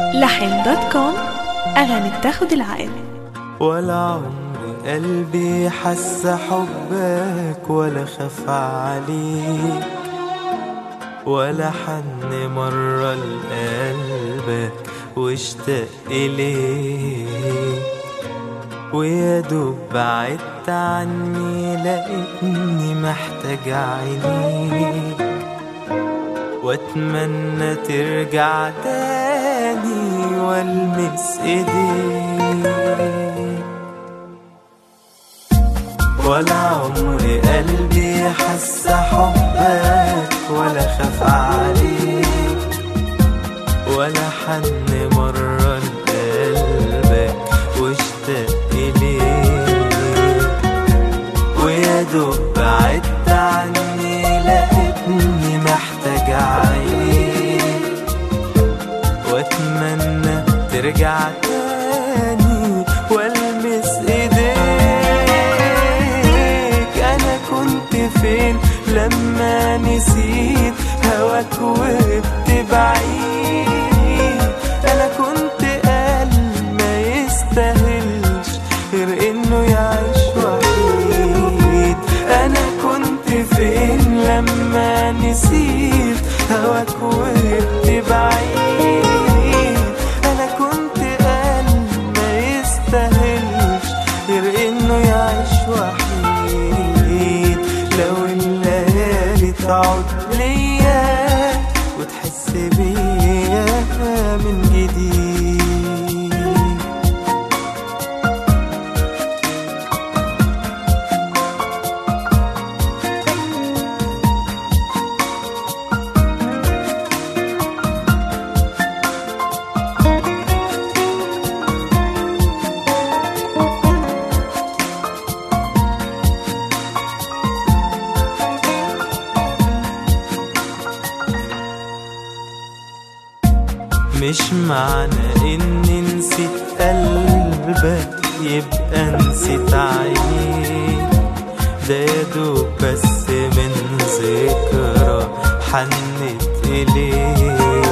لحن دوت كوم أغاني بتاخد العقل ولا عمري قلبي حس حبك ولا خاف عليك ولا حن مرة لقلبك واشتاق إليك ويا دوب بعدت عني لقيتني محتاج عينيك واتمنى ترجع تاني والمس ايديك ولا عمري قلبي حس حبك ولا خاف عليك ولا حن مرة لقلبك واشتاق إليك ويا دوب بعدت عني لقيتني محتاج عينيك واتمنى ترجع تاني والمس ايديك انا كنت فين لما نسيت هواك وقت بعيد انا كنت قلب ما يستاهلش غير انه يعيش وحيد انا كنت فين لما نسيت هواك وقت بعيد انا كنت قلب ما يستاهلش غير انه يعيش وحيد لو الليالي تعود ليا وتحس بيا من جديد مش معنى اني نسيت قلبك يبقى نسيت عينيك ده يا دوب بس من ذكرى حنت اليك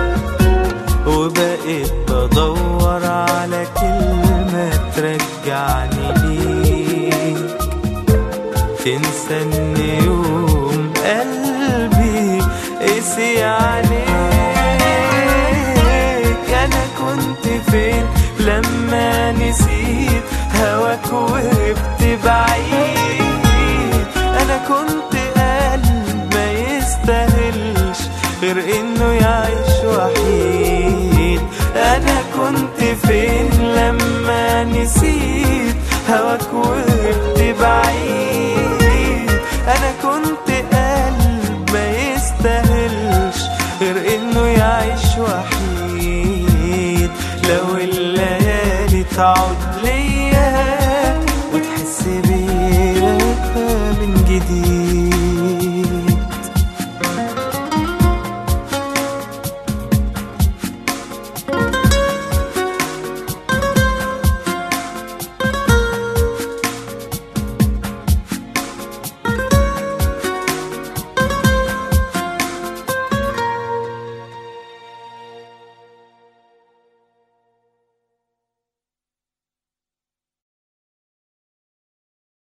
وبقيت بدور على كلمة ترجعني ليك تنسى ان يوم قلبي قسي عليك انا كنت فين لما نسيت هواك وقفت بعيد انا كنت قلب ما يستاهلش غير انه يعيش وحيد انا كنت فين لما نسيت هواك وقفت بعيد